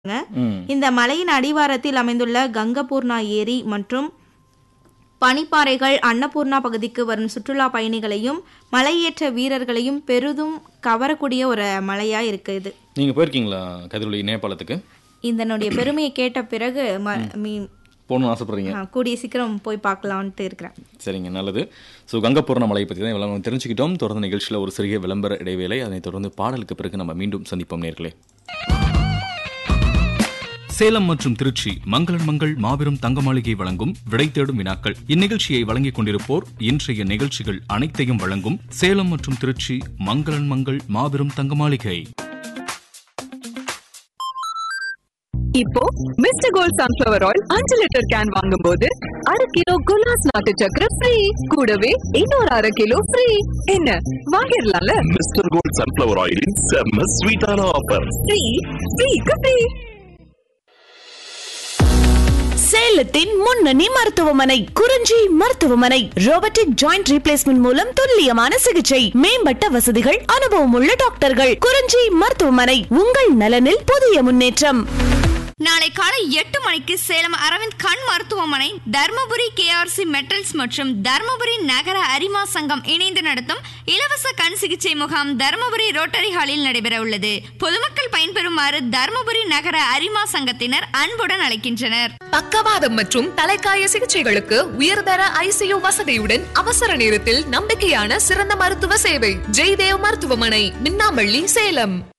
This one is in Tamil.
ம். இந்த மலையின் அடிவாரத்தில் அமைந்துள்ள கங்கபூர்ணா ஏரி மற்றும் பனிப்பாறைகள் அன்னபூர்ணா பகுதிக்கு வரும் சுற்றுலா பயணிகளையும் மலையேற்ற வீரர்களையும் பெரிதும் கவரக்கூடிய ஒரு மலையா இருக்கு இது நீங்கள் போயிருக்கீங்களா கதிரொலி நேபாளத்துக்கு இதனுடைய பெருமையை கேட்ட பிறகு ம- மீ- போகணும்னு ஆசைப்படுறீங்க ஆ, கூடிய சீக்கிரம் போய் பார்க்கலான்ட்டு இருக்கிறேன் சரிங்க நல்லது ஸோ கங்கப்பூர்ண மலையை பற்றி தான் இவ்வளோ தெரிஞ்சுக்கிட்டோம் தொடர்ந்து நிகழ்ச்சியில் ஒரு சிறிய விளம்பர இடைவேளை அதனைத் தொடர்ந்து பாடலுக்கு பிறகு நம்ம மீண்டும் சந்திப்போம் நேர்களே சேலம் மற்றும் திருச்சி மங்களன் மங்கள் மாபெரும் தங்க மாளிகை வழங்கும் விடை தேடும் வினாக்கள் இந்நிகழ்ச்சியை வழங்கிக் கொண்டிருப்போர் இன்றைய நிகழ்ச்சிகள் அனைத்தையும் வழங்கும் சேலம் மற்றும் திருச்சி மங்களன் மங்கள் மாபெரும் தங்க மாளிகை இப்போ மிஸ்டர் கோல்ட் சன்ஃபிளவர் ஆயில் அஞ்சு லிட்டர் கேன் வாங்கும்போது அரை கிலோ குலாஸ் நாட்டு சக்கரை ஃப்ரீ கூடவே இன்னொரு அரை கிலோ ஃப்ரீ என்ன வாங்கிடலாம்ல மிஸ்டர் கோல்ட் சன்ஃபிளவர் ஆயிலின் செம்ம ஸ்வீட்டான ஆஃபர் ஃப்ரீ ஃப்ரீக்கு ஃப்ரீ சேலத்தின் முன்னணி மருத்துவமனை குறிஞ்சி மருத்துவமனை ரோபோட்டிக் ஜாயிண்ட் ரீப்ளேஸ்மெண்ட் மூலம் துல்லியமான சிகிச்சை மேம்பட்ட வசதிகள் அனுபவமுள்ள டாக்டர்கள் குறிஞ்சி மருத்துவமனை உங்கள் நலனில் புதிய முன்னேற்றம் நாளை காலை எட்டு மணிக்கு சேலம் அரவிந்த் கண் மருத்துவமனை தர்மபுரி கேஆர்சி மெட்டல்ஸ் மற்றும் தர்மபுரி நகர அரிமா சங்கம் இணைந்து நடத்தும் இலவச கண் சிகிச்சை முகாம் தர்மபுரி ரோட்டரி ஹாலில் நடைபெற உள்ளது பொதுமக்கள் பயன்பெறுமாறு தர்மபுரி நகர அரிமா சங்கத்தினர் அன்புடன் அழைக்கின்றனர் பக்கவாதம் மற்றும் தலைக்காய சிகிச்சைகளுக்கு உயர்தர ஐசியு வசதியுடன் அவசர நேரத்தில் நம்பிக்கையான சிறந்த மருத்துவ சேவை ஜெய்தேவ் மருத்துவமனை மின்னாம்பள்ளி சேலம்